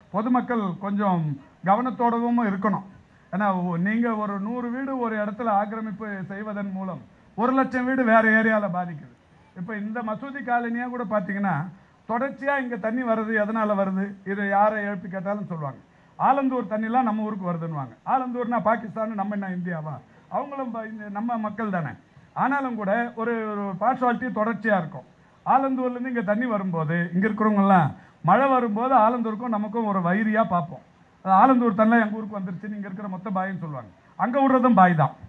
பொதுமக்கள் கொஞ்சம் கவனத்தோடவும் இருக்கணும் ஏன்னா ஒ- நீங்க ஒரு நூறு வீடு ஒரு இடத்துல ஆக்கிரமிப்பு செய்வதன் மூலம் ஒரு லட்சம் வீடு வேற ஏரியாவில் பாதிக்குது இப்போ இந்த மசூதி காலனியா கூட பார்த்தீங்கன்னா தொடர்ச்சியா இங்க தண்ணி வருது எதனால வருது இது யாரை எழுப்பி கேட்டாலும் சொல்லுவாங்க ஆலந்தூர் தண்ணிலாம் நம்ம ஊருக்கு வருதுன்னுவாங்க ஆலந்தூர்னா பாகிஸ்தான் நம்ம என்ன இந்தியாவா அவங்களும் ப- இந்த நம்ம மக்கள் தானே ஆனாலும் கூட ஒரு ஒரு பார்ஷாலிட்டி தொடர்ச்சியா இருக்கும் ஆலந்தூர்லேருந்து இங்கே தண்ணி வரும்போது இங்கே இருக்கிறவங்கலாம் மழை வரும்போது ஆலந்தூருக்கும் நமக்கும் ஒரு வைரியா பார்ப்போம் அது ஆலந்தூர் தண்ணி எங்கள் ஊருக்கு வந்துருச்சு இங்கே இருக்கிற மொத்த பாயின்னு சொல்லுவாங்க அங்கே விடுறதும் பாய் தான்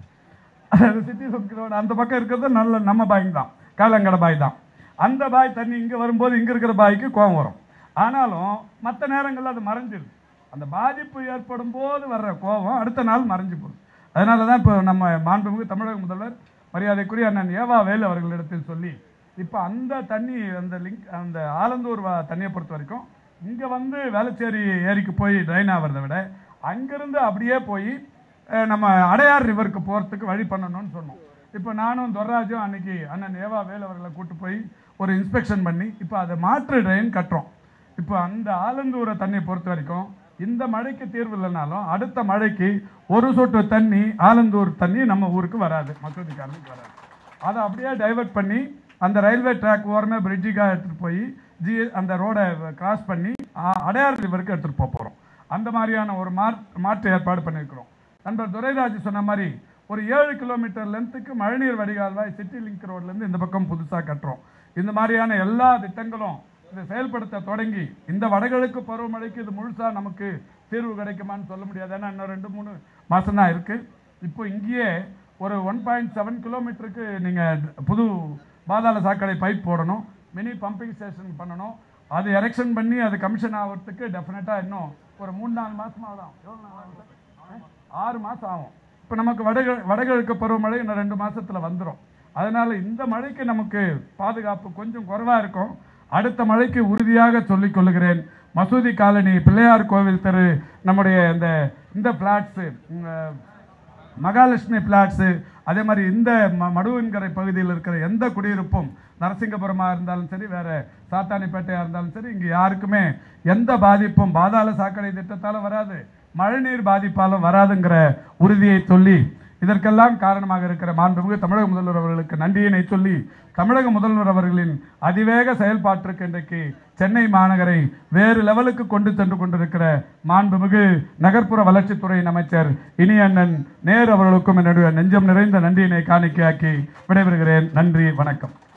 சிட்டி அந்த பக்கம் இருக்கிறது நல்ல நம்ம பாய் தான் காலங்கடை பாய் தான் அந்த பாய் தண்ணி இங்கே வரும்போது இங்கே இருக்கிற பாய்க்கு கோபம் வரும் ஆனாலும் மற்ற நேரங்களில் அது மறைஞ்சிருது அந்த பாதிப்பு ஏற்படும் போது வர்ற கோபம் அடுத்த நாள் மறைஞ்சு போகுது அதனால தான் இப்போ நம்ம மாண்புமிகு தமிழக முதல்வர் மரியாதைக்குரிய அண்ணன் ஏவா வேலு அவர்களிடத்தில் சொல்லி இப்போ அந்த தண்ணி அந்த லிங்க் அந்த ஆலந்தூர் வ- தண்ணியை பொறுத்த வரைக்கும் இங்கே வந்து வேளச்சேரி ஏரிக்கு போய் ட்ரைன் ஆகிறத விட அங்கிருந்து அப்படியே போய் அஹ், நம்ம அடையார் ரிவருக்கு போகிறதுக்கு வழி பண்ணணும்னு சொன்னோம் இப்போ நானும் துர்ராஜும் அன்னைக்கு அண்ணன் ஏவா வேலு அவர்களை கூட்டு போய் ஒரு இன்ஸ்பெக்ஷன் பண்ணி இப்போ அதை மாற்று ட்ரெயின் கட்டுறோம் இப்போ அந்த ஆலந்தூரை தண்ணியை பொறுத்த வரைக்கும் இந்த மழைக்கு தீர்வு இல்லைனாலும் அடுத்த மழைக்கு ஒரு சொட்டு தண்ணி ஆலந்தூர் தண்ணி நம்ம ஊருக்கு வராது மசூதி காலனிக்கு வராது அதை அப்படியே டைவர்ட் பண்ணி அந்த ரயில்வே ட்ராக் ஓரமே பிரிட்ஜுக்காக எடுத்துகிட்டு போய் ஜி அந்த ரோடை கிராஸ் பண்ணி அ- அடையார் ரிவருக்கு எடுத்துகிட்டு போக போகிறோம் அந்த மாதிரியான ஒரு மாற் மாற்று ஏற்பாடு பண்ணியிருக்கிறோம் நண்பர் துரைராஜ் சொன்ன மாதிரி ஒரு ஏழு கிலோமீட்டர் லென்த்துக்கு மழைநீர் வடிகால்வாய் சிட்டி லிங்க் ரோட்லேருந்து இந்த பக்கம் புதுசாக கட்டுறோம் இந்த மாதிரியான எல்லா திட்டங்களும் இதை செயல்படுத்த தொடங்கி இந்த வடகிழக்கு பருவமழைக்கு இது முழுசா நமக்கு தீர்வு கிடைக்குமான்னு சொல்ல முடியாது ஏன்னா இன்னும் ரெண்டு மூணு மாசம் தான் இருக்கு இப்போ இங்கேயே ஒரு ஒன் பாயிண்ட் செவன் கிலோமீட்டருக்கு நீங்கள் புது பாதாள சாக்கடை பைப் போடணும் மினி பம்பிங் ஸ்டேஷன் பண்ணணும் அது எரெக்ஷன் பண்ணி அது கமிஷன் ஆகிறதுக்கு டெஃபினட்டாக இன்னும் ஒரு மூணு நாலு மாசமா தான் எவ்வளோ நாள் ஆகுது? அஹ், ஆறு மாதம் ஆகும் இப்போ நமக்கு வடகிழ வடகிழக்கு பருவமழை இன்னும் ரெண்டு மாசத்துல வந்துடும் அதனால இந்த மழைக்கு நமக்கு பாதுகாப்பு கொஞ்சம் குறைவா இருக்கும் அடுத்த மழைக்கு உறுதியாக சொல்லிக் கொள்ளுகிறேன் மசூதி காலனி பிள்ளையார் கோவில் தெரு நம்முடைய இந்த இந்த பிளாட்ஸு மகாலட்சுமி பிளாட்ஸு அதே மாதிரி இந்த ம மடுவன்கரை பகுதியில் இருக்கிற எந்த குடியிருப்பும் நரசிங்கபுரமாக இருந்தாலும் சரி வேற சாத்தானிப்பேட்டையாக இருந்தாலும் சரி இங்கே யாருக்குமே எந்த பாதிப்பும் பாதாள சாக்கடை திட்டத்தால் வராது மழைநீர் பாதிப்பாலும் வராதுங்கிற உறுதியை சொல்லி இதற்கெல்லாம் காரணமாக இருக்கிற மாண்புமிகு தமிழக முதல்வர் அவர்களுக்கு நன்றியினை சொல்லி தமிழக முதல்வர் அவர்களின் அதிவேக செயல்பாட்டிற்கு இன்றைக்கு சென்னை மாநகரை வேறு லெவலுக்கு கொண்டு சென்று கொண்டிருக்கிற மாண்புமிகு நகர்ப்புற வளர்ச்சித்துறையின் அமைச்சர் இனி அண்ணன் நேரு அவர்களுக்கும் என்னுடைய நெஞ்சம் நிறைந்த நன்றியினை காணிக்கையாக்கி விடைபெறுகிறேன் நன்றி வணக்கம்